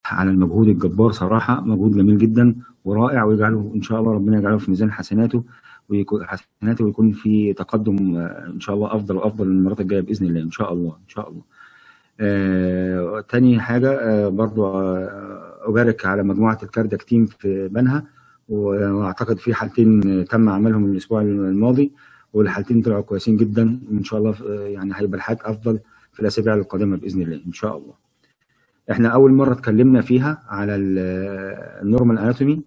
على المجهود الجبار صراحه مجهود جميل جدا ورائع ويجعله ان شاء الله ربنا يجعله في ميزان حسناته ويكون حسناته ويكون في تقدم آه، ان شاء الله افضل وافضل المرات الجايه باذن الله ان شاء الله ان شاء الله آه تاني حاجه آه برضو آه ابارك على مجموعه الكاردياك تيم في بنها واعتقد في حالتين تم عملهم الاسبوع الماضي والحالتين طلعوا كويسين جدا وان شاء الله آه، يعني هيبقى الحالات افضل في الاسابيع القادمه باذن الله ان شاء الله احنا اول مره اتكلمنا فيها على النورمال اناتومي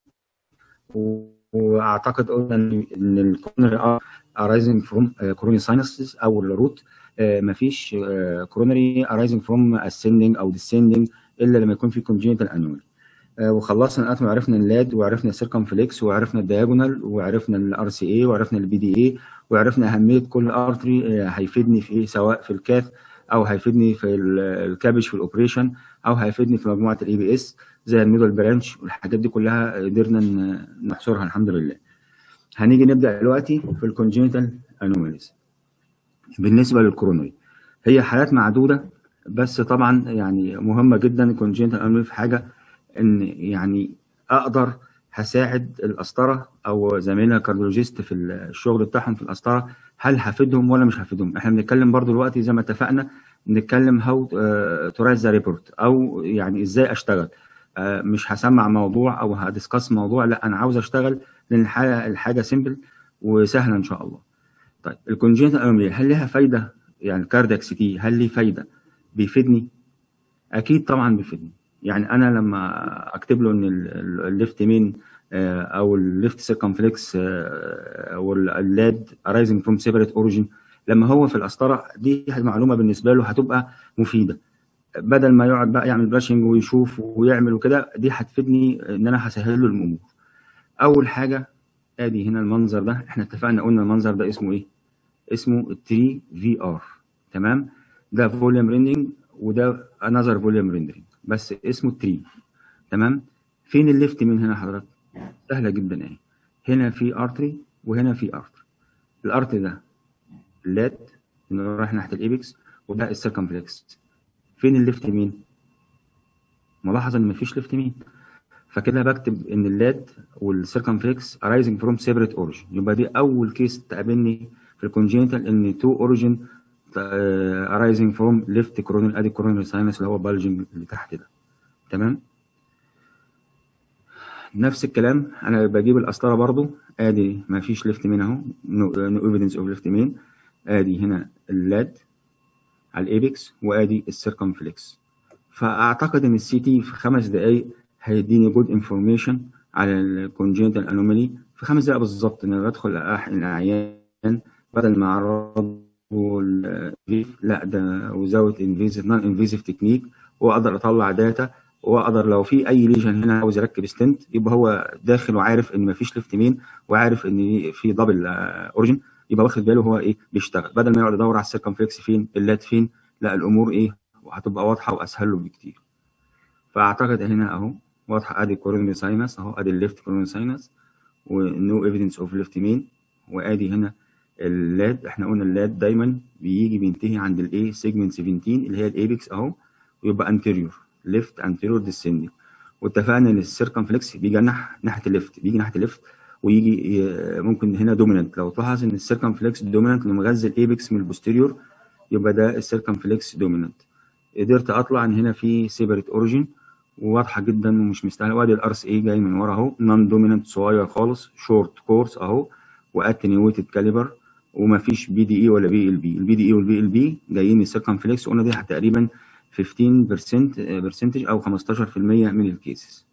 واعتقد قلنا ان الكورونري ارايزنج فروم كوروني ساينسز او الروت مفيش كورونري ارايزنج فروم اسcending او descending الا لما يكون في كونجينيتال انومالي وخلصنا الاتوم عرفنا اللاد وعرفنا السيركمفليكس وعرفنا الدياجونال وعرفنا الار سي اي وعرفنا البي دي اي وعرفنا اهميه كل ارتري هيفيدني في ايه سواء في الكاث او هيفيدني في الكابج في الاوبريشن او هيفيدني في مجموعه الاي بي اس زي الميدل برانش والحاجات دي كلها قدرنا نحصرها الحمد لله هنيجي نبدا دلوقتي في الكونجنتال انوماليز بالنسبه للكورونري هي حالات معدوده بس طبعا يعني مهمه جدا الكونجنتال انوماليز في حاجه ان يعني اقدر هساعد القسطره او زميلنا الكارديولوجيست في الشغل بتاعهم في القسطره هل هفيدهم ولا مش هفيدهم احنا بنتكلم برضو دلوقتي زي ما اتفقنا نتكلم هاو تو رايت ذا ريبورت او يعني ازاي اشتغل آه مش هسمع موضوع او هدسكاس موضوع لا انا عاوز اشتغل لان الحاجه الحاجه سيمبل وسهله ان شاء الله طيب الكونجنتال انومالي هل لها فايده يعني الكاردياك سي تي هل ليه فايده بيفيدني اكيد طبعا بيفيدني يعني انا لما اكتب له ان الليفت مين او الليفت سيركمفلكس او اللاد ارايزنج فروم سيبريت اوريجين لما هو في القسطره دي معلومه بالنسبه له هتبقى مفيده بدل ما يقعد بقى يعمل براشنج ويشوف ويعمل وكده دي هتفيدني ان انا هسهل له الامور اول حاجه ادي هنا المنظر ده احنا اتفقنا قلنا المنظر ده اسمه ايه اسمه 3 في ار تمام ده فوليوم ريندنج وده انذر فوليوم ريندنج بس اسمه 3 تمام فين الليفت من هنا حضرتك سهله جدا اهي هنا في ارتري وهنا في ارتري الارتري ده اللات اللي رايح ناحيه الايبكس وده السيركمفلكس فين الليفت مين ملاحظ ان مفيش ليفت مين فكده بكتب ان اللاد والسيركمفلكس arising from separate origin يبقى دي اول كيس تقابلني في الكونجينيتال ان تو اوريجين arising from left coronal ادي coronary sinus اللي هو bulging اللي تحت ده تمام نفس الكلام انا بجيب القسطره برضو ادي ما فيش ليفت مين اهو نو ايفيدنس اوف ليفت مين ادي هنا اللاد على الايبكس وادي السيركمفلكس فاعتقد ان السي تي في خمس دقائق هيديني جود انفورميشن على الكونجنتال انومالي في خمس دقائق بالظبط ان انا بدخل احقن العيان بدل ما اعرضه لا ده وزاوت انفيزيف نون انفيزيف تكنيك واقدر اطلع داتا واقدر لو في اي ليجن هنا عاوز يركب ستنت يبقى هو داخل وعارف ان مفيش ليفت مين وعارف ان في دبل اوريجن يبقى واخد باله هو ايه بيشتغل بدل ما يقعد يدور على السيركمفلكس فين اللات فين لا الامور ايه وهتبقى واضحه واسهل له بكتير فاعتقد هنا اهو واضحه ادي كورونري ساينس اهو ادي الليفت كورونري ساينس ونو ايفيدنس اوف ليفت مين وادي هنا اللاد احنا قلنا اللاد دايما بيجي بينتهي عند الايه سيجمنت 17 اللي هي الايبكس اهو ويبقى انتيريور ليفت انتيريور ديسندنج واتفقنا ان السيركمفلكس بيجي ناحيه ناحيه الليفت بيجي ناحيه الليفت ويجي ممكن هنا دومينانت لو تلاحظ ان السيركمفلكس دومينانت اللي مغذي الايبكس من البوستيريور يبقى ده السيركمفلكس دومينانت قدرت اطلع ان هنا في سيبريت اوريجين وواضحه جدا ومش مستاهله وادي الار سي اي جاي من ورا اهو نون دومينانت صغير خالص شورت كورس اهو واتنيويتد كاليبر ومفيش بي دي اي ولا بي ال بي البي دي اي والبي ال بي جايين من السيركمفلكس قلنا دي تقريبا 15% برسنتج او 15% من الكيسز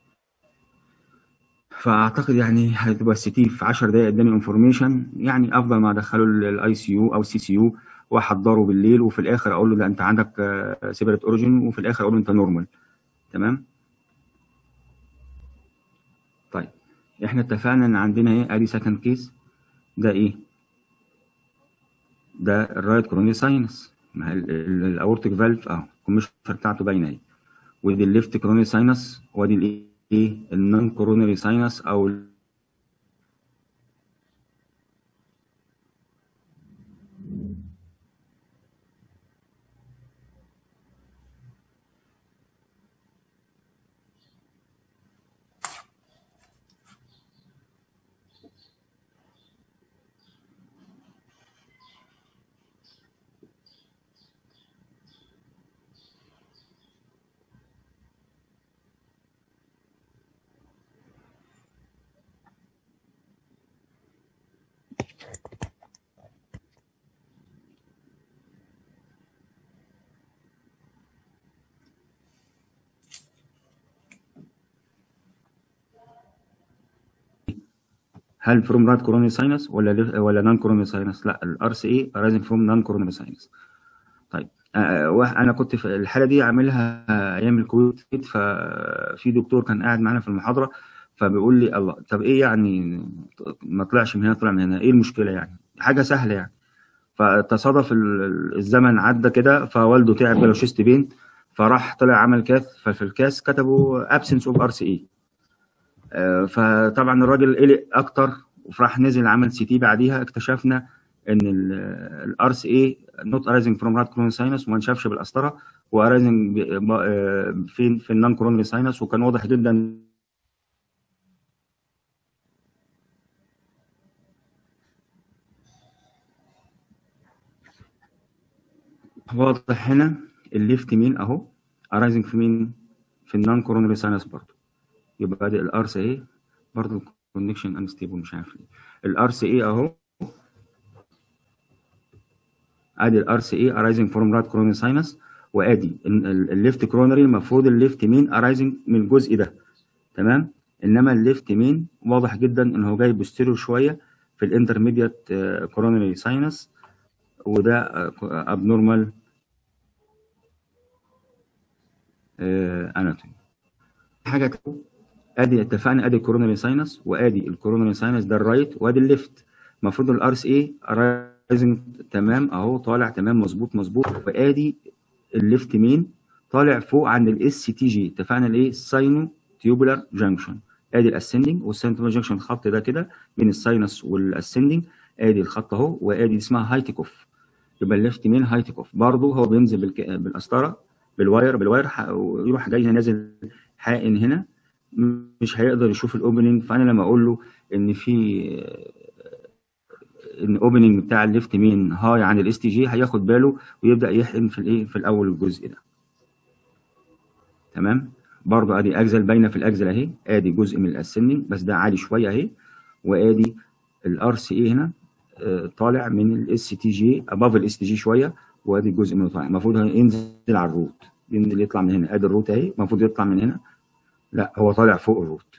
فاعتقد يعني هتبقى السي تي في 10 دقائق اداني انفورميشن يعني افضل ما ادخله الاي سي يو او السي سي يو واحضره بالليل وفي الاخر اقول له ده انت عندك سيبريت اوريجين وفي الاخر اقول له انت نورمال تمام طيب احنا اتفقنا ان عندنا ايه ادي سكند كيس ده ايه ده الرايت كوروني ساينس الاورتيك فالف اهو الكوميشن بتاعته باينه اهي ودي الليفت كوروني ساينس وادي الايه النون كورونري ساينس او هل فروم رايت كورونري ساينس ولا ولا نون كورونري ساينس لا الار سي اي ارايزنج فروم نون كورونري ساينس طيب انا كنت في الحاله دي عاملها ايام الكويت ففي دكتور كان قاعد معانا في المحاضره فبيقول لي الله طب ايه يعني ما طلعش من هنا طلع من هنا ايه المشكله يعني حاجه سهله يعني فتصادف الزمن عدى كده فوالده تعب جاله شيست بين فراح طلع عمل كاس ففي الكاس كتبوا ابسنس اوف ار سي اي فطبعا الراجل قلق اكتر وراح نزل عمل سي تي بعديها اكتشفنا ان الار سي اي نوت ارايزنج فروم رات كرونري ساينس وما انشافش بالقسطره وارايزنج فين في النون كرونري ساينس وكان واضح جدا واضح هنا الليفت مين اهو ارايزنج في مين في النون كورونري ساينس برضه يبقى ادي الار سي اي برضه كونكشن انستيبل مش عارف ليه الار سي اي اهو ادي الار سي اي ارايزنج فروم رايت كورونري ساينس وادي الليفت كورونري المفروض الليفت مين ارايزنج من الجزء ده تمام انما الليفت مين واضح جدا ان هو جاي بوستيريو شويه في الانترميديت كورونري ساينس وده ابنورمال اناتومي حاجه ادي اتفقنا ادي الكورونري ساينس وادي الكورونري ساينس ده الرايت وادي الليفت المفروض الار سي اي رايزنج تمام اهو طالع تمام مظبوط مظبوط وادي الليفت مين طالع فوق عند الاس تي جي اتفقنا الايه ساينو تيوبولار جانكشن ادي الاسندنج والسنترال جانكشن الخط ده كده بين الساينس والاسندنج ادي الخط اهو وادي اسمها هايتيكوف يبقى الليفت مين هايتيكوف برضه هو بينزل بالك... بالقسطره بالواير بالواير ويروح جاي نازل حائن هنا مش هيقدر يشوف الاوبننج فانا لما اقول له ان في ان اوبننج بتاع الليفت مين هاي عن الاس تي جي هياخد باله ويبدا يحقن في الايه في الاول الجزء ده تمام برضه ادي اجزل باينه في الاجزل اهي ادي جزء من الاسندنج بس ده عالي شويه اهي وادي الار سي اي هنا طالع من الاس تي جي اباف الاس تي جي شويه وادي الجزء منه طالع المفروض ينزل على الروت ينزل يطلع من هنا ادي الروت اهي المفروض يطلع من هنا لا هو طالع فوق الروت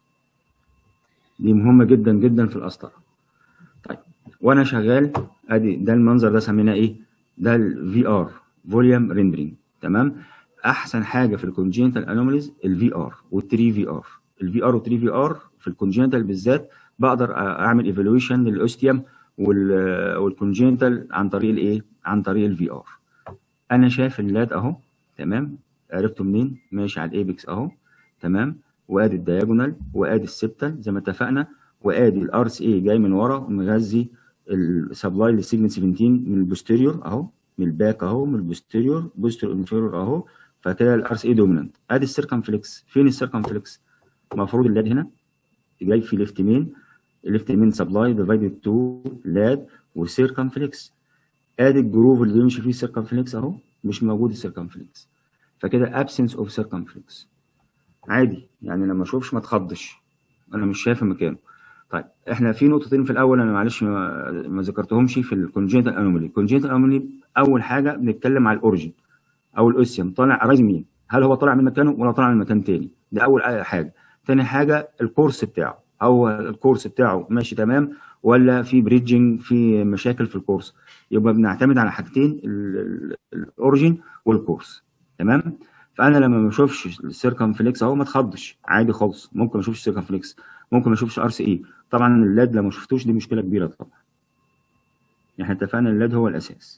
دي مهمه جدا جدا في القسطره طيب وانا شغال ادي ده المنظر ده سميناه ايه ده الفي ار فوليوم ريندرينج تمام احسن حاجه في الكونجينيتال انوماليز الفي ار والتري في ار الفي ار والتري في ار في الكونجينيتال بالذات بقدر اعمل ايفالويشن للاوستيوم والكونجينيتال عن طريق الايه عن طريق الفي ار انا شايف اللاد اهو تمام عرفته منين ماشي على الايبكس اهو تمام وادي الدياجونال وادي السبتال زي ما اتفقنا وادي الار سي اي جاي من ورا ومغذي السبلاي للسيجنال 17 من البوستيريور اهو من الباك اهو من البوستيريور بوستيريور انفيريور اهو فكده الار سي اي دومينانت ادي السيركمفلكس فين السيركمفلكس المفروض اللاد هنا جاي في ليفت مين الليفت مين سبلاي ديفايدد تو لاد وسيركمفلكس ادي الجروف اللي بيمشي فيه السيركمفلكس اهو مش موجود السيركمفلكس فكده ابسنس اوف سيركمفلكس عادي يعني لما اشوفش ما تخضش انا مش شايف مكانه طيب احنا في نقطتين في الاول انا معلش ما, ما ذكرتهمش في الكونجنتال انومالي الكونجنتال انومالي اول حاجه بنتكلم على الاوريجن او الاوسيوم طالع رايز مين هل هو طالع من مكانه ولا طالع من مكان تاني ده اول حاجه تاني حاجه الكورس بتاعه هو الكورس بتاعه ماشي تمام ولا في بريدجنج في مشاكل في الكورس يبقى بنعتمد على حاجتين الاوريجن والكورس تمام فانا لما ما اشوفش السيركمفلكس اهو ما اتخضش عادي خالص ممكن ما اشوفش السيركمفلكس ممكن ما اشوفش ار سي اي طبعا اللاد لو ما شفتوش دي مشكله كبيره طبعا يعني اتفقنا اللاد هو الاساس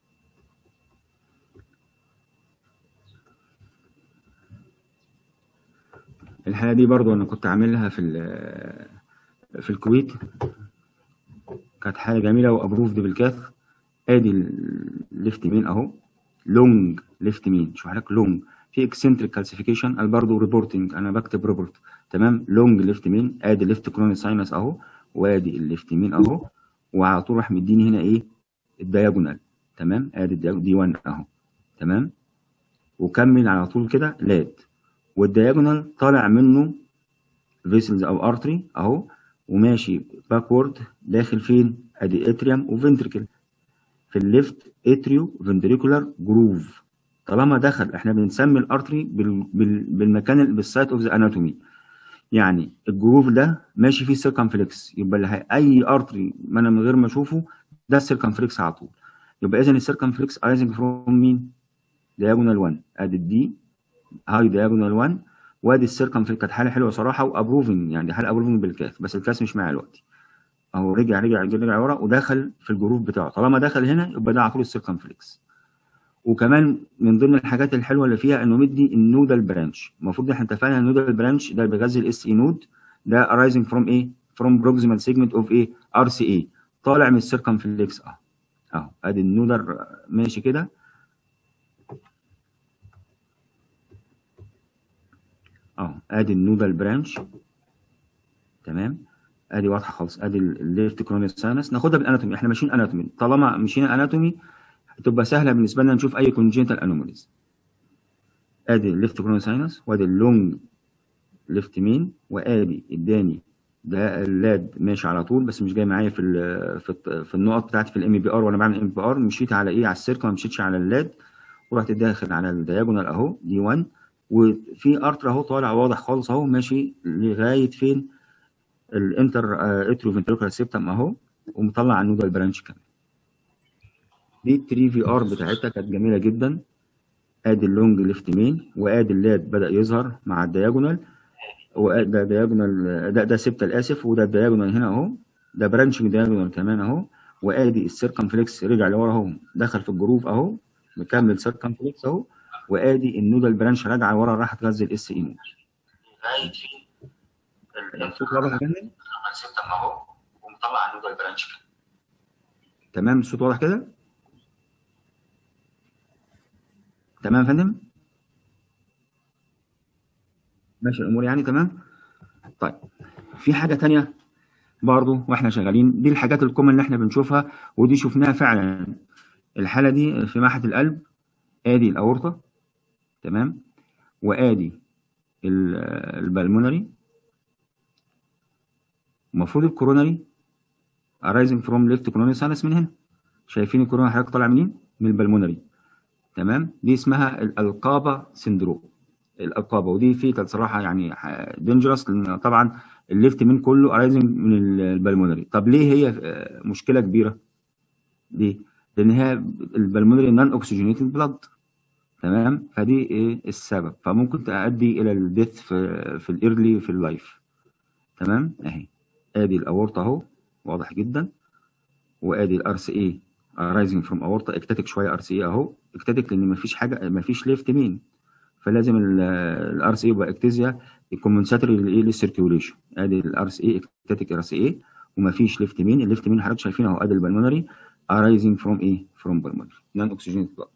الحاله دي برضو انا كنت عاملها في في الكويت كانت حاجه جميله وابروفد بالكاف ادي الليفت مين اهو لونج ليفت مين شو حضرتك لونج في اكسنتريك كالسيفيكيشن انا برضه ريبورتنج انا بكتب ريبورت تمام لونج ليفت مين ادي ليفت كروني ساينس اهو وادي الليفت مين اهو وعلى طول راح مديني هنا ايه الدياجونال تمام ادي دي 1 اهو تمام وكمل على طول كده لاد والدياجونال طالع منه فيسلز او ارتري اهو وماشي باكورد داخل فين ادي اتريوم وفنتريكل في الليفت اتريو فنتريكولار جروف طالما دخل احنا بنسمي الارتري بال... بال... بالمكان بالسايت اوف ذا اناتومي يعني الجروف ده ماشي فيه سيركمفلكس يبقى اللي هي- اي ارتري ما انا من غير ما اشوفه ده السيركمفلكس على طول يبقى اذا السيركمفلكس ارايزنج فروم مين؟ دياجونال 1 ادي الدي هاي دياجونال 1 وادي السيركمفلكس كانت حاله حلوه صراحه وابروفنج يعني دي حاله ابروفنج بالكاس بس الكاس مش معايا دلوقتي اهو رجع رجع رجع, رجع ورا ودخل في الجروف بتاعه طالما دخل هنا يبقى ده على طول السيركمفلكس وكمان من ضمن الحاجات الحلوه اللي فيها انه مدي النودال برانش المفروض احنا اتفقنا ان النودال برانش ده بيغذي الاس اي نود ده arising from ايه from proximal segment of ايه ار سي اي طالع من السيركمفلكس اهو اهو ادي النودال ماشي كده اهو ادي النودال برانش تمام ادي واضحه خالص ادي الليفت كرونيال ساينس ناخدها بالاناتومي احنا ماشيين اناتومي طالما مشينا اناتومي تبقى سهله بالنسبه لنا نشوف اي كونجنتال انوماليز ادي الليفت كرونيال ساينس وادي اللونج ليفت مين وادي اداني ده اللاد ماشي على طول بس مش جاي معايا في ال في, الت- في النقط بتاعتي في الام بي ار وانا بعمل ام بي ار مشيت على ايه على السيركل ما مشيتش على اللاد ورحت داخل على الدياجونال اهو دي 1 وفي ارتر اهو طالع واضح خالص اهو ماشي لغايه فين الانتر اتريو فنتريكولار سيبتم اهو ومطلع على النودال برانش كمان دي 3 في ار بتاعتها كانت جميله جدا ادي اللونج ليفت مين وادي اللاد بدا يظهر مع الدياجونال وده دياجونال ده ده سبتال اسف وده الدياجونال هنا اهو ده برانشنج دياجونال كمان اهو وادي السيركمفلكس رجع لورا اهو دخل في الجروف اهو مكمل سيركمفلكس اهو وادي النودال برانش راجعه ورا راح تغذي الاس اي نود الصوت واضح يا فندم؟ اهو ومطلع النودال برانش تمام الصوت واضح كده؟ تمام يا فندم؟ ماشي الامور يعني تمام؟ طيب في حاجه تانية برضو واحنا شغالين دي الحاجات الكومن اللي احنا بنشوفها ودي شفناها فعلا الحاله دي في معهد القلب ادي الاورطه تمام وادي ال- البلمونري المفروض الكورونري arising from left coronary sinus من هنا شايفين الكورونا حضرتك طالع منين؟ من البلمونري تمام دي اسمها الالقابه سندروم الالقابه ودي فيتال صراحه يعني دينجرس لان طبعا الليفت من كله arising من البلمونري طب ليه هي آه، مشكله كبيره؟ ليه؟ لان هي البلمونري نون اوكسجينيتد بلاد تمام فدي ايه السبب فممكن تؤدي الى الديث في في الايرلي في اللايف تمام اهي ادي الاورطه اهو واضح جدا وادي الار سي اي رايزنج فروم اورطه اكتاتيك شويه ار سي اي اهو اكتاتيك لان مفيش حاجه مفيش ليفت مين فلازم الار سي اي يبقى اكتيزيا الكومنساتوري لايه للسيركيوليشن ادي الار سي اي اكتاتيك ار سي اي ومفيش ليفت مين الليفت مين حضرتك شايفينه اهو ادي البلمونري arising from ايه from pulmonary non oxygenated blood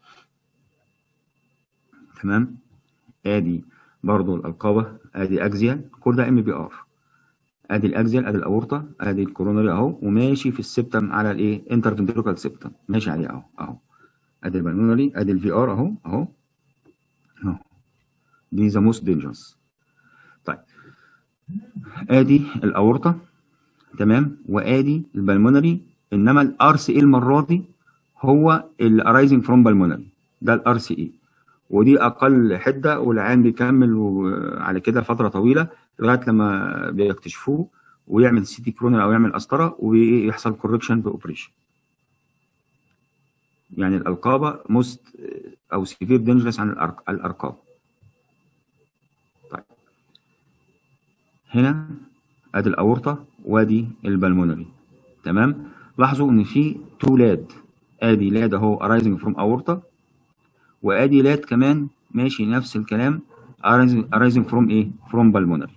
تمام ادي برضو الالقابه ادي اكزيال كل ده ام بي ار ادي الاكزيال ادي الاورطه ادي الكورونري اهو وماشي في السبتم على الايه انترفنتريكال سبتم ماشي عليه اهو اهو ادي البلمونري ادي الفي ار اهو اهو اهو دي ذا موست دينجرس طيب ادي الاورطه تمام وادي البلمونري انما الار سي اي المره دي هو الارايزنج فروم بالمونري ده الار سي اي ودي اقل حده والعيان بيكمل و- على كده فتره طويله لغايه لما بيكتشفوه ويعمل سي تي كرونر او يعمل قسطره ويحصل كوركشن باوبريشن يعني الالقابه موست او سيفير دينجرس عن الأرق- الارقام طيب هنا ادي الاورطه وادي البلمونري تمام لاحظوا ان في تو لاد ادي لاد اهو arising from اورطه وادي لاد كمان ماشي نفس الكلام arising arising from ايه from pulmonary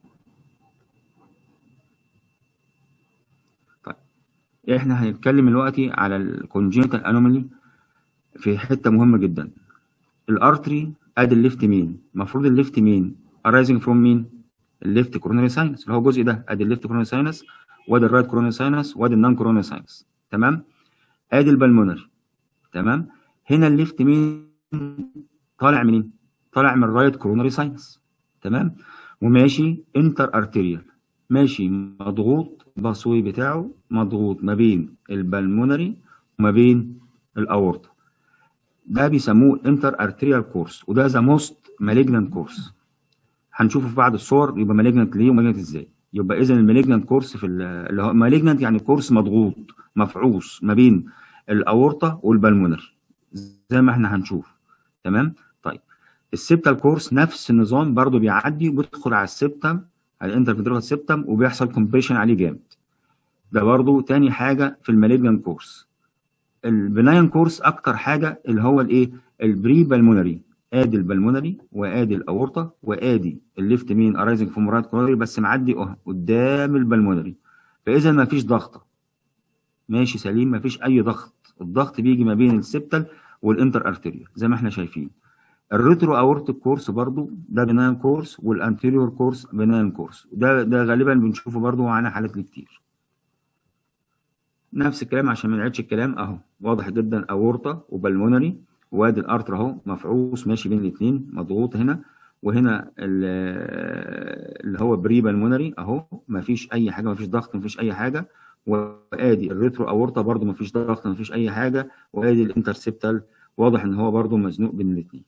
طيب احنا هنتكلم دلوقتي على الكونجنتال انومالي في حته مهمه جدا الارتري ادي الليفت مين المفروض الليفت مين arising from مين الليفت كورونري ساينس اللي هو الجزء ده ادي الليفت كورونري ساينس وادي الرايت كورونري ساينس وادي النون كورونري ساينس تمام ادي البلمونري تمام هنا الليفت مين طالع منين طالع من الرايت كورونري ساينس تمام وماشي انتر ارتيريال ماشي مضغوط البصوي بتاعه مضغوط ما بين البلمونري وما بين الاورطه ده بيسموه انتر ارتيريال كورس وده ذا موست مالجنان كورس هنشوفه في بعض الصور يبقى مالجنت ليه ومالجنت ازاي يبقى اذا المالجنت كورس في اللي هو مالجنت يعني كورس مضغوط مفعوص ما بين الاورطه والبلمونري زي ما احنا هنشوف تمام طيب السبتال كورس نفس النظام برضو بيعدي وبيدخل على السبتم على الانترفيترال سبتم وبيحصل كومبريشن عليه جامد ده برضو تاني حاجه في المالجنان كورس البناين كورس اكتر حاجه اللي هو الايه البري بالمونري ادي البلمونري وادي الاورطه وادي الليفت مين ارايزنج فروم رايت كورونري بس معدي قدام البلمونري فاذا ما فيش ضغطه ماشي سليم ما فيش اي ضغط الضغط بيجي ما بين السبتال والانتر ارتيريال زي ما احنا شايفين الريترو اورتيك كورس برضو ده بناين كورس والانتيريور كورس بناين كورس ده ده غالبا بنشوفه برضو معانا حالات كتير نفس الكلام عشان ما نعيدش الكلام اهو واضح جدا اورطه وبلمونري وادي الارتر اهو مفعوص ماشي بين الاثنين مضغوط هنا وهنا اللي هو بري بالمونري اهو مفيش اي حاجه مفيش ضغط مفيش اي حاجه وادي الريترو اورطه برضو مفيش ضغط مفيش اي حاجه وادي الانترسبتال واضح ان هو برضو مزنوق بين الاثنين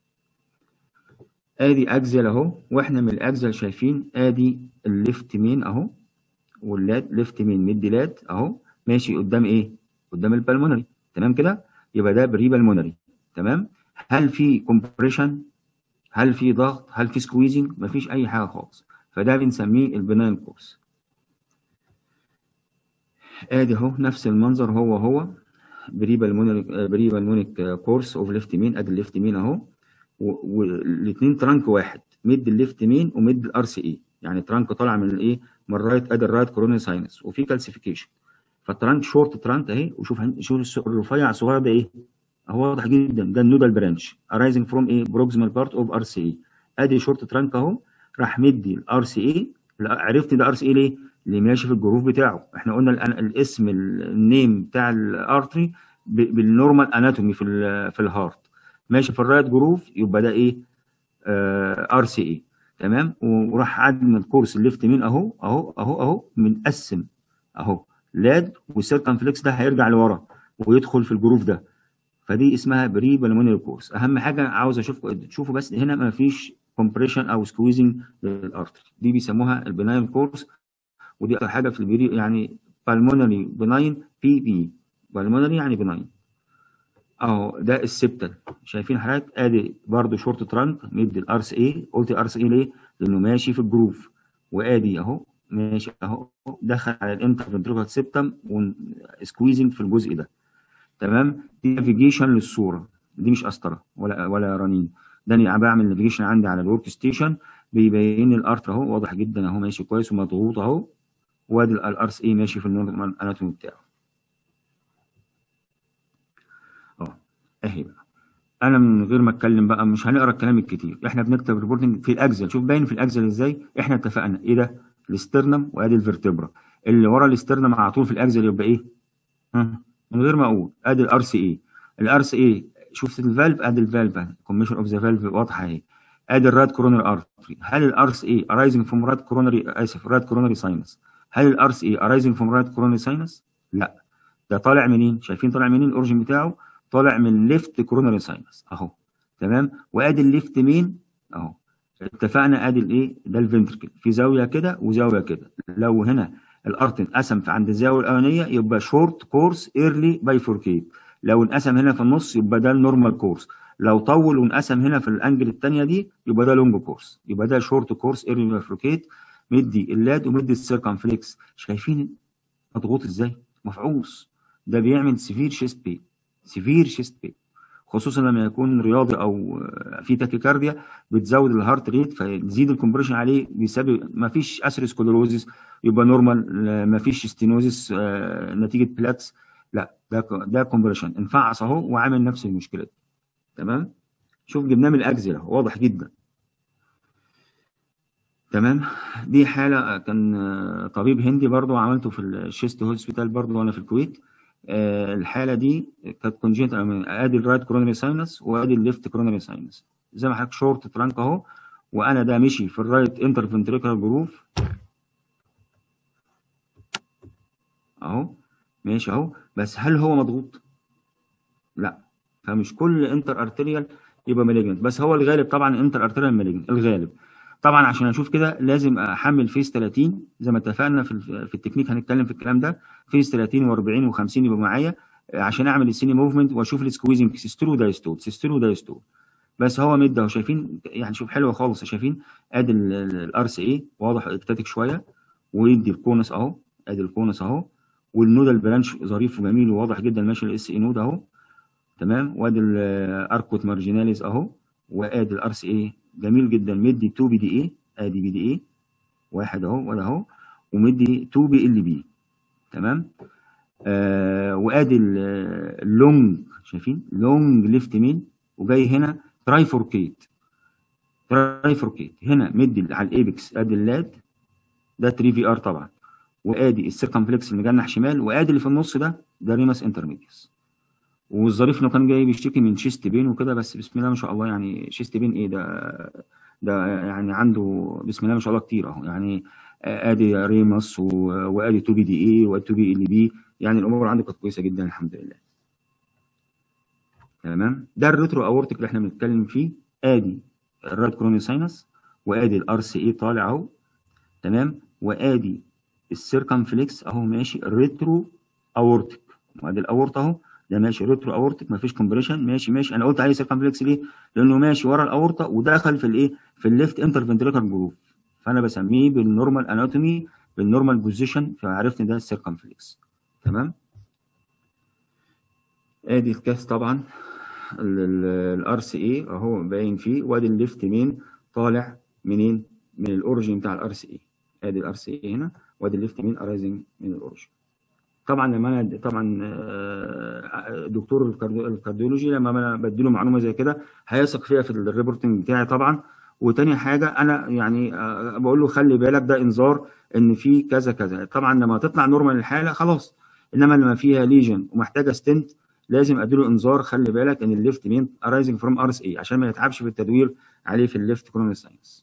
ادي اكزل اهو واحنا من الاكزل شايفين ادي الليفت مين اهو واللاد ليفت مين مدي لاد اهو ماشي قدام ايه قدام البلمونري تمام كده يبقى ده بري بالمونري تمام هل في كومبريشن هل في ضغط هل في سكويزنج مفيش اي حاجه خالص فده بنسميه البناين كورس ادي اهو نفس المنظر هو هو بري بالمونري بري بالمونيك كورس اوف ليفت مين ادي الليفت مين اهو والاثنين ترانك واحد ميد الليفت مين وميد الار سي اي يعني ترانك طالع من الايه من الرايت ادي الرايت كوروني ساينس وفي كالسيفيكيشن فالترانك شورت ترانك اهي وشوف شوف الرفيع الصغير ده ايه اهو واضح جدا ده النودال برانش ارايزنج فروم ايه بروكسيمال بارت اوف ار سي اي ادي شورت ترانك اهو راح مدي الار سي اي عرفت ده ار سي اي ليه؟ اللي ماشي في الجروف بتاعه احنا قلنا الاسم النيم بتاع الارتري بالنورمال اناتومي في في الهارت ماشي في الرايت جروف يبقى ده ايه ار سي اي تمام وراح عاد من الكورس الليفت مين اهو اهو اهو اهو متقسم اهو لاد والسيركمفلكس ده هيرجع لورا ويدخل في الجروف ده فدي اسمها بري بالمونري كورس اهم حاجه عاوز اشوفكم تشوفوا بس هنا ما فيش كومبريشن او سكويزنج للارتري دي بيسموها البناين كورس ودي اكتر حاجه في البري يعني بالمونري بناين بي بي بالمونري يعني بناين اهو ده السبتال شايفين حضرتك ادي برده شورت ترانك مدي الار سي اي قلت ار سي اي ليه؟ لانه ماشي في الجروف وادي اهو ماشي اهو دخل على الانترفنتريكال سيبتم وسكويزنج في الجزء ده تمام دي نافيجيشن للصوره دي مش قسطره ولا ولا رنين ده انا بعمل نافيجيشن عندي على الورك ستيشن بيبين الارتر اهو واضح جدا اهو ماشي كويس ومضغوط اهو وادي الار سي اي ماشي في النورمال اناتومي بتاعه اه اهي بقى انا من غير ما اتكلم بقى مش هنقرا الكلام الكتير احنا بنكتب ريبورتنج في الاجزل شوف باين في الاجزل ازاي احنا اتفقنا ايه ده الاسترنم وادي الفرتبرا اللي ورا الاسترنم على طول في الاجزل يبقى ايه ها من غير ما اقول ادي الار سي اي الار سي اي شفت الفالف ادي الفالف كوميشن اوف ذا فالف واضحه اهي ادي الرايت كورونري ارتري هل الار سي اي ارايزنج فروم رايت كورونري اسف رايت كورونري ساينس هل الار سي اي ارايزنج فروم رايت كورونري ساينس لا ده طالع منين شايفين طالع منين الاوريجن بتاعه طالع من ليفت كورونري ساينس اهو تمام وادي الليفت مين اهو اتفقنا ادي الايه ده الفنتركل في زاويه كده وزاويه كده لو هنا الارتن قسم في عند الزاويه الاولانيه يبقى شورت كورس ايرلي بايفوركيت لو انقسم هنا في النص يبقى ده النورمال كورس لو طول وانقسم هنا في الانجل الثانيه دي يبقى ده لونج كورس يبقى ده شورت كورس ايرلي بايفوركيت مدي اللاد ومدي السيركمفلكس شايفين مضغوط ازاي مفعوص ده بيعمل سيفير شيست بين سيفير شيست بين خصوصا لما يكون رياضي او في تاكيكارديا بتزود الهارت ريت فتزيد الكمبريشن عليه بيسبب ما فيش اثيروسكلروزيس يبقى نورمال ما فيش ستينوزيس نتيجه بلاتس لا ده ده كومبريشن انفعص اهو وعامل نفس المشكله دي تمام شوف جبناه من الاجزل اهو واضح جدا تمام دي حاله كان طبيب هندي برضو عملته في الشيست هوسبيتال برضو وانا في الكويت آه الحاله دي كانت كونجنت ادي الرايت كورونري ساينس وادي الليفت كورونري ساينس زي ما حضرتك شورت ترانك اهو وانا ده مشي في الرايت انترفنتريكال جروف اهو ماشي اهو بس هل هو مضغوط؟ لا فمش كل انتر ارتريال يبقى مالجنت بس هو الغالب طبعا انتر ارتريال مالجنت الغالب طبعا عشان اشوف كده لازم احمل فيس 30 زي ما اتفقنا في في التكنيك هنتكلم في الكلام ده فيس 30 و40 و50 يبقوا معايا عشان اعمل السيني موفمنت واشوف السكويزنج سيستول ودايستول سيستول ودايستول بس هو مد اهو شايفين يعني شوف حلوه خالص شايفين ادي الار سي اي واضح اكتاتيك شويه ويدي الكونس اهو ادي الكونس اهو والنودال برانش ظريف وجميل وواضح جدا ماشي الاس اي نود اهو تمام وادي الاركوت مارجيناليز اهو وادي الار سي اي جميل جدا مدي 2 بي دي اي ادي بي دي اي واحد اهو وده اهو ومدي 2 بي ال بي تمام آه وادي اللونج شايفين لونج ليفت مين وجاي هنا ترايفوركيت ترايفوركيت هنا مدي على الايبكس ادي اللاد ده 3 في ار طبعا وادي السيركمفلكس المجنح شمال وادي اللي في النص ده ده ريمس انترميديوس والظريف انه كان جاي بيشتكي من شيست بين وكده بس بسم الله ما شاء الله يعني شيست بين ايه ده ده يعني عنده بسم الله ما شاء الله كتير اهو يعني ادي ريمس وادي 2 بي دي اي وادي 2 بي ال بي يعني الامور عنده كانت كويسه جدا الحمد لله تمام ده الريترو اورتيك اللي احنا بنتكلم فيه ادي الرايت كروني ساينس وادي الار سي اي طالع اهو تمام وادي السيركمفلكس اهو ماشي ريترو اورتيك وادي الاورطه اهو ده ماشي ريترو اورتيك مفيش كومبريشن ماشي ماشي انا قلت عليه سيركمفلكس ليه؟ لانه ماشي ورا الاورطه ودخل في الايه؟ في الليفت انترفنتريكال جروف فانا بسميه بالنورمال اناتومي بالنورمال بوزيشن فعرفت ان ده السيركمفلكس تمام؟ ادي الكاس طبعا الار سي اي اهو باين فيه وادي الليفت مين طالع منين؟ من الاوريجين بتاع الار سي اي ادي الار سي اي هنا وادي الليفت مين ارايزنج من الاوريجين طبعا لما انا طبعا دكتور الكارديولوجي لما انا بديله معلومه زي كده هيثق فيها في الريبورتنج بتاعي طبعا وتاني حاجه انا يعني بقول له خلي بالك ده انذار ان في كذا كذا طبعا لما تطلع نورمال الحاله خلاص انما لما فيها ليجن ومحتاجه ستنت لازم اديله انذار خلي بالك ان الليفت مين ارايزنج فروم ار اس اي عشان ما يتعبش في التدوير عليه في الليفت كرونال ساينس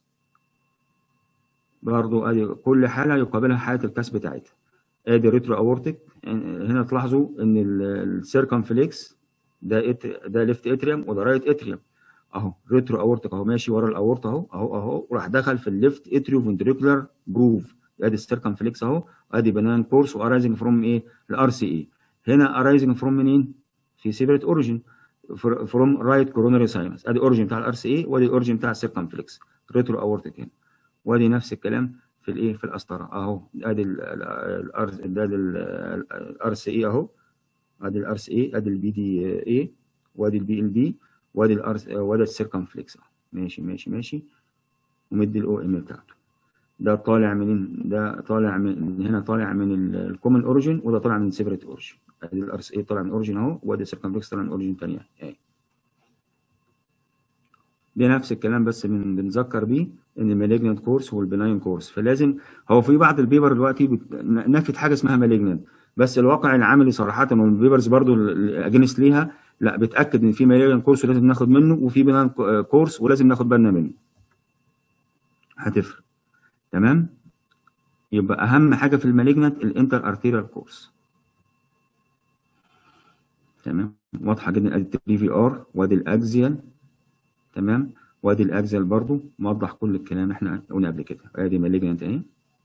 برضه ادي كل حاله يقابلها حاله الكاس بتاعتها ادي ريترو اورتيك هنا تلاحظوا ان السيركمفليكس ده إت... ده ليفت اتريوم وده رايت اتريوم اهو ريترو اورتيك اهو ماشي ورا الاورطه اهو اهو اهو وراح دخل في الليفت اتريو فنتريكولار جروف ادي السيركمفليكس اهو ادي بنان كورس وارايزنج فروم ايه الار سي اي هنا ارايزنج فروم منين في سيبريت اوريجين فروم رايت كورونري ساينس ادي اوريجين بتاع الار سي اي وادي اوريجين بتاع السيركمفليكس ريترو اورتيك هنا وادي نفس الكلام في الايه في القسطره اهو ادي الار ده الار سي اي اهو ادي الار سي اي ادي البي دي اي وادي البي ال بي وادي الار وادي السيركمفلكس ماشي ماشي ماشي ومدي الاو ام بتاعته ده طالع من ده طالع من هنا طالع من الكومن اوريجين وده طالع من سيبريت اوريجين ادي الار سي اي طالع من اوريجين اهو وادي السيركمفلكس طالع من اوريجين ثانيه اهي ده نفس الكلام بس من بنذكر بيه ان المالجنت كورس والبناين كورس فلازم هو في بعض البيبر دلوقتي نفت حاجه اسمها مالجنت بس الواقع العملي صراحه من البيبرز برضو الاجنس ليها لا بتاكد ان في مالجنت كورس ولازم ناخد منه وفي بناين كورس ولازم ناخد بالنا منه هتفرق تمام يبقى اهم حاجه في المالجنت الانتر ارتيريال كورس تمام واضحه جدا ادي 3 في ار وادي الاكزيال تمام وادي الاكزل برضو موضح كل الكلام احنا قلنا قبل كده ادي مالجنت اهي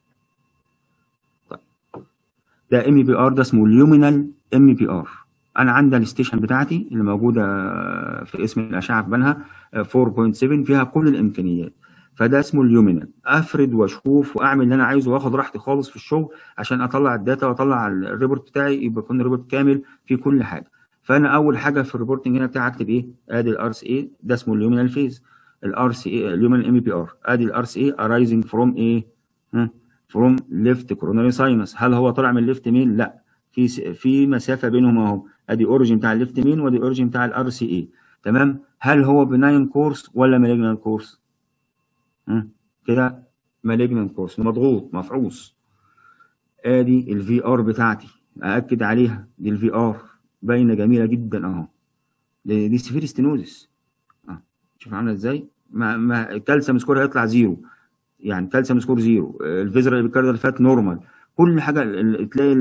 طيب ده ام بي ار ده اسمه اليومينال ام بي ار انا عندي الستيشن بتاعتي اللي موجوده في اسم الاشعه في بنها 4.7 فيها كل الامكانيات فده اسمه اليومينال افرد واشوف واعمل اللي انا عايزه واخد راحتي خالص في الشغل عشان اطلع الداتا واطلع الريبورت بتاعي يبقى يكون الريبورت كامل في كل حاجه فانا اول حاجه في الريبورتنج هنا بتاعي اكتب ايه ادي الار سي اي ده اسمه اليومينال فيز الار سي اي اليومينال ام بي ار ادي الار سي اي ارايزنج فروم ايه ها فروم ليفت كوروناري ساينس هل هو طالع من الليفت مين لا في في مسافه بينهم اهو ادي اوريجين بتاع الليفت مين وادي اوريجين بتاع الار سي اي تمام هل هو بناين كورس ولا مالجنال كورس ها كده مالجنال كورس مضغوط مفعوص ادي الفي ار بتاعتي ااكد عليها دي الفي ار باينه جميله جدا اهو دي, دي سفير ستينوزس اه شوف عامله ازاي ما ما الكالسيوم سكور هيطلع زيرو يعني كالسيوم سكور زيرو الفيزرال ايبيكاردال فات نورمال كل حاجه تلاقي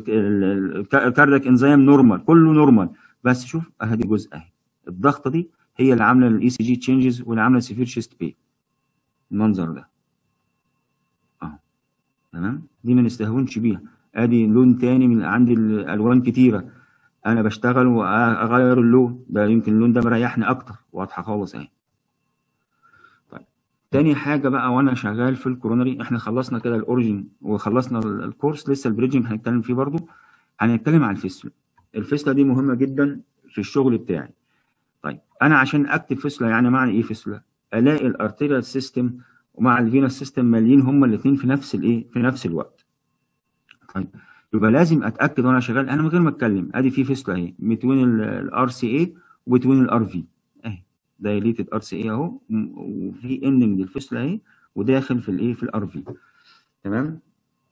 الكاردياك انزيم نورمال كله نورمال بس شوف اهي دي جزء اهي الضغطه دي هي اللي عامله الاي سي جي تشينجز واللي عامله سيفير شيست بي المنظر ده اهو تمام دي ما نستهونش بيها ادي لون تاني من عندي الالوان كتيره انا بشتغل واغير اللون ده يمكن اللون ده مريحني اكتر واضحه خالص اهي طيب تاني حاجه بقى وانا شغال في الكورونري احنا خلصنا كده الاوريجن وخلصنا الكورس لسه البريدجنج هنتكلم فيه برضو هنتكلم على الفيستula الفيستula دي مهمه جدا في الشغل بتاعي طيب انا عشان اكتب فيستula يعني معنى ايه فيستula الاقي الارتيريال سيستم ومع الفينوس سيستم ماليين هما الاثنين في نفس الايه في نفس الوقت طيب يبقى لازم اتاكد وانا شغال انا من غير ما اتكلم ادي في فيستula اهي بتوين الار سي اي وبتوين الار في اهي دايليتد ار سي اي اهو وفي اندنج للفيستula اهي وداخل في الايه في الار في تمام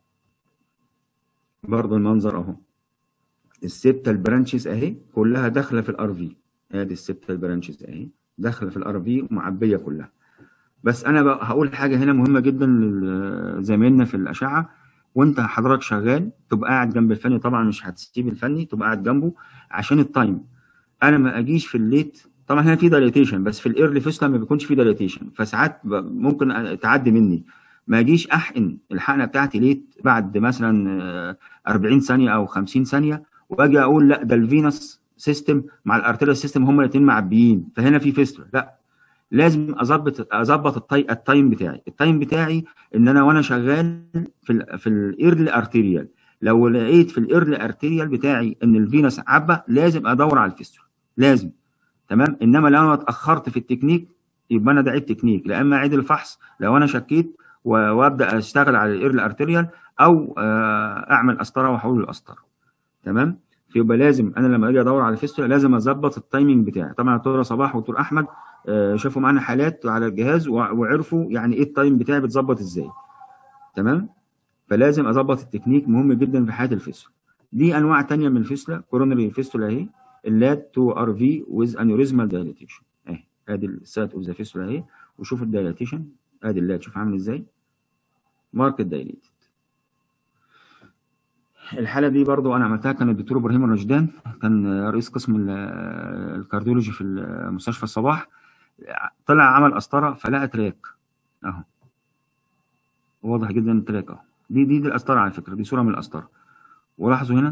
برضه المنظر اهو السبتال برانشز اهي كلها داخله في الار في ادي السبتال برانشز اهي داخله في الار في ومعبيه كلها بس انا بقى هقول حاجه هنا مهمه جدا لزمايلنا في الاشعه وانت حضرتك شغال تبقى قاعد جنب الفني طبعا مش هتسيب الفني تبقى قاعد جنبه عشان التايم انا ما اجيش في الليت طبعا هنا في دايليتيشن بس في الايرلي فيستula ما بيكونش في دايليتيشن فساعات ممكن تعدي مني ما اجيش احقن الحقنه بتاعتي ليت بعد مثلا 40 ثانيه او 50 ثانيه واجي اقول لا ده الفينوس سيستم مع الارتيريال سيستم هما الاثنين معبيين فهنا في فيستula لا لازم اظبط اظبط التاي التايم بتاعي التايم بتاعي ان انا وانا شغال في ال في الايرلي ارتيريال لو لقيت في الايرلي ارتيريال بتاعي ان الفينوس عبه لازم ادور على الفيستula لازم تمام انما لو انا اتاخرت في التكنيك يبقى انا ده عيد تكنيك لا اما اعيد الفحص لو انا شكيت وابدا اشتغل على الايرلي ارتيريال او اعمل قسطره واحول القسطره تمام فيبقى لازم انا لما اجي ادور على الفيستولا لازم اظبط التايمنج بتاعي طبعا دكتور صباح ودكتور احمد شافوا معانا حالات على الجهاز وعرفوا يعني ايه التايم بتاعي بيتظبط ازاي تمام فلازم اظبط التكنيك مهم جدا في حياه الفيستولا دي انواع تانية من الفيستولا كورونري فيستولا اهي اللاد تو ار في ويز انيوريزمال دايليتيشن اهي ادي السات اوف ذا فيستولا اهي وشوف الدايليتيشن ادي اللاد شوف عامل ازاي ماركت دايليتد الحالة دي برضو أنا عملتها كان الدكتور إبراهيم الرشدان كان رئيس قسم الكارديولوجي في مستشفى الصباح طلع عمل قسطرة فلقى تراك أهو واضح جدا التراك أهو دي دي دي القسطرة على فكرة دي صورة من القسطرة ولاحظوا هنا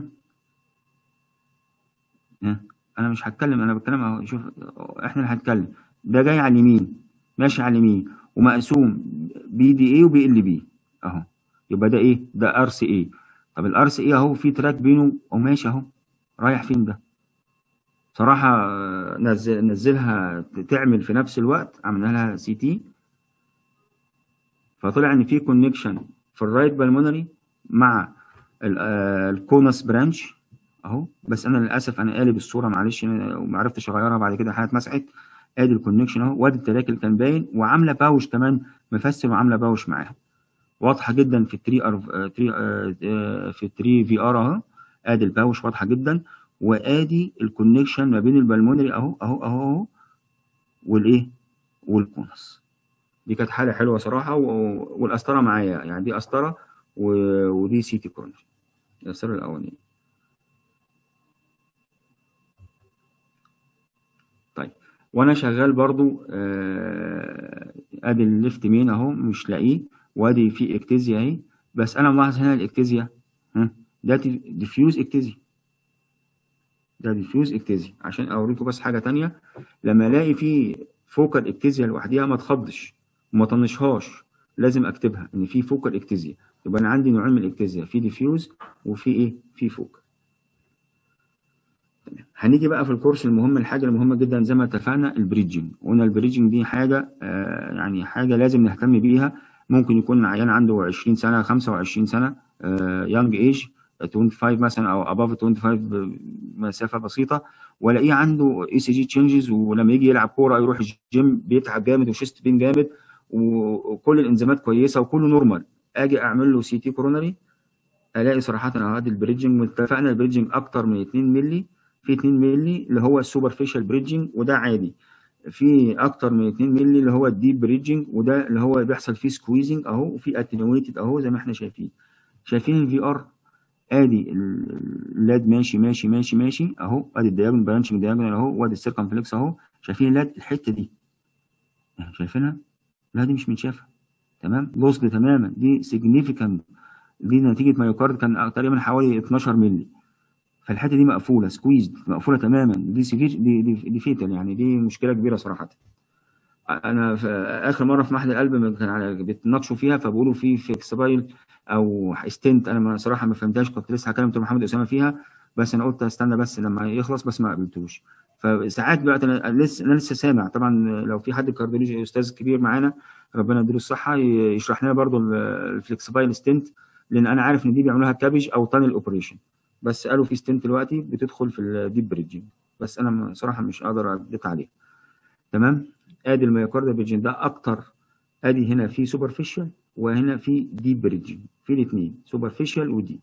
أنا مش هتكلم أنا بتكلم أهو شوف إحنا اللي هنتكلم ده جاي على اليمين ماشي على اليمين ومقسوم بي دي اي وبي ال بي اهو يبقى ده ايه ده ار سي اي طب الار سي اي اهو في تراك بينه وماشي اهو رايح فين ده صراحة نزل نزلها تعمل في نفس الوقت عملنا لها سي تي فطلع ان في كونكشن في الرايت بالمونري مع الكونس برانش اهو بس انا للاسف انا قالب الصوره معلش وما عرفتش اغيرها بعد كده حاجه اتمسحت ادي الكونكشن اهو وادي التراك اللي كان باين وعامله باوش كمان مفسر وعامله باوش معاها واضحه جدا في 3 ار 3 في 3 في ار اهو ادي الباوش واضحه جدا وادي الكونكشن ما بين البلمونري اهو اهو اهو اهو والايه والكونس دي كانت حاله حلوه صراحه والقسطره معايا يعني دي قسطره ودي سي تي كورنر القسطره الاولانيه طيب وانا شغال برضو آه ادي الليفت مين اهو مش لاقيه وادي في اكتيزيا اهي بس انا ملاحظ هنا الاكتيزيا ها ده ديفيوز اكتيزيا ده ديفيوز اكتيزيا عشان اوريكم بس حاجه تانية لما الاقي في فوكال اكتيزيا لوحديها ما اتخضش وما طنشهاش لازم اكتبها ان في فوكال اكتيزيا يبقى انا عندي نوعين من الاكتيزيا في ديفيوز وفي ايه في فوكال هنيجي بقى في الكورس المهم الحاجه المهمه جدا زي ما اتفقنا البريدجنج قلنا البريدجنج دي حاجه آه يعني حاجه لازم نهتم بيها ممكن يكون عيان عنده 20 سنه 25 سنه يانج ايج 25 مثلا او اباف 25 مسافه بسيطه والاقيه عنده اي سي جي تشينجز ولما يجي يلعب كوره يروح الجيم بيتعب جامد وشيست بين جامد وكل الانزيمات كويسه وكله نورمال اجي اعمل له سي تي كورونري الاقي صراحه هذا البريدجنج اتفقنا البريدجنج اكتر من 2 مللي في 2 مللي اللي هو السوبرفيشال بريدجنج وده عادي في اكتر من 2 مللي اللي هو الديب بريدجنج وده اللي هو بيحصل فيه سكويزنج اهو وفي اتنويتد اهو زي ما احنا شايفين شايفين الفي ار ادي اللاد ماشي ماشي ماشي ماشي اهو ادي الدياجون برانشنج دياجونال اهو وادي السيركمفلكس اهو شايفين اللاد الحته دي شايفينها؟ لا دي مش متشافه تمام لوسد تماما دي سيجنيفيكانت دي نتيجه مايوكارد كان تقريبا حوالي 12 مللي فالحته دي مقفوله سكويزد مقفوله تماما دي سيفير دي دي, دي فيتال يعني دي مشكله كبيره صراحه انا في اخر مره في معهد القلب كان على بيتناقشوا فيها فبيقولوا في فيكسبايل او ستنت انا صراحه ما فهمتهاش كنت لسه هكلم دكتور محمد اسامه فيها بس انا قلت استنى بس لما يخلص بس ما قبلتوش فساعات بقى انا لسه انا لسه سامع طبعا لو في حد كارديولوجي استاذ كبير معانا ربنا يديله الصحه يشرح لنا برضو الفلكسبايل ستنت لان انا عارف ان دي بيعملوها كابج او تانل اوبريشن بس قالوا في ستنت دلوقتي بتدخل في الديب بريدجنج بس انا صراحه مش قادر اديت عليه تمام ادي الميوكارد بريدجنج ده اكتر ادي هنا في سوبرفيشال وهنا في ديب بريدجنج في الاثنين سوبرفيشال وديب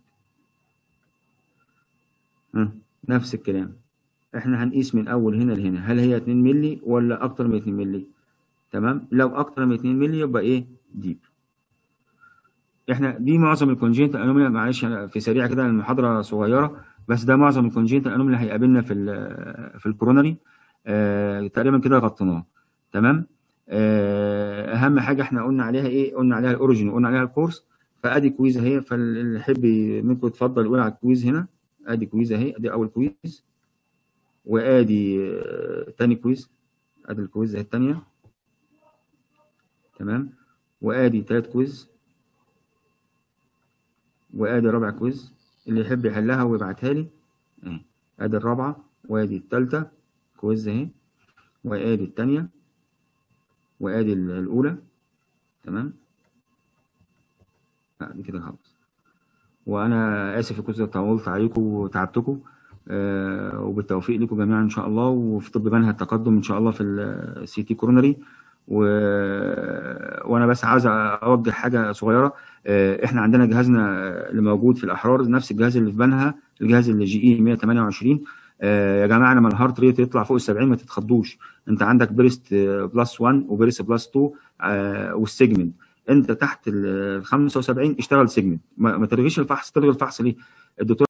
نفس الكلام احنا هنقيس من اول هنا لهنا هل هي 2 مللي ولا اكتر من 2 مللي تمام لو اكتر من 2 مللي يبقى ايه ديب احنا دي معظم الكونجنتال انوميلا معلش في سريع كده المحاضره صغيره بس ده معظم الكونجنتال انوميلا اللي هيقابلنا في ال في الكورونري آه تقريبا كده غطيناه تمام آه اهم حاجه احنا قلنا عليها ايه قلنا عليها الاوريجين وقلنا عليها الكورس فادي كويز اهي فاللي يحب منكم يتفضل يقول على الكويز هنا ادي كويز اهي ادي اول كويز وادي آه تاني كويز ادي الكويز اهي التانيه تمام وادي تالت كويز وادي رابع كويز اللي يحب يحلها ويبعتها لي اهي ادي الرابعه وادي الثالثه كويز اهي وادي الثانيه وادي الاولى تمام لا دي كده خلاص وانا اسف كنت طولت عليكم وتعبتكم آه وبالتوفيق لكم جميعا ان شاء الله وفي طب بنها التقدم ان شاء الله في السي تي كورونري و... وانا بس عاوز اوجه حاجه صغيره احنا عندنا جهازنا اللي موجود في الاحرار نفس الجهاز اللي في بنها الجهاز اللي جي اي 128 يا جماعه لما الهارت ريت يطلع فوق ال 70 ما تتخضوش انت عندك بريست بلس 1 وبريست بلس 2 والسيجمنت انت تحت ال 75 اشتغل سيجمنت ما تلغيش الفحص تلغي الفحص ليه؟ الدكتور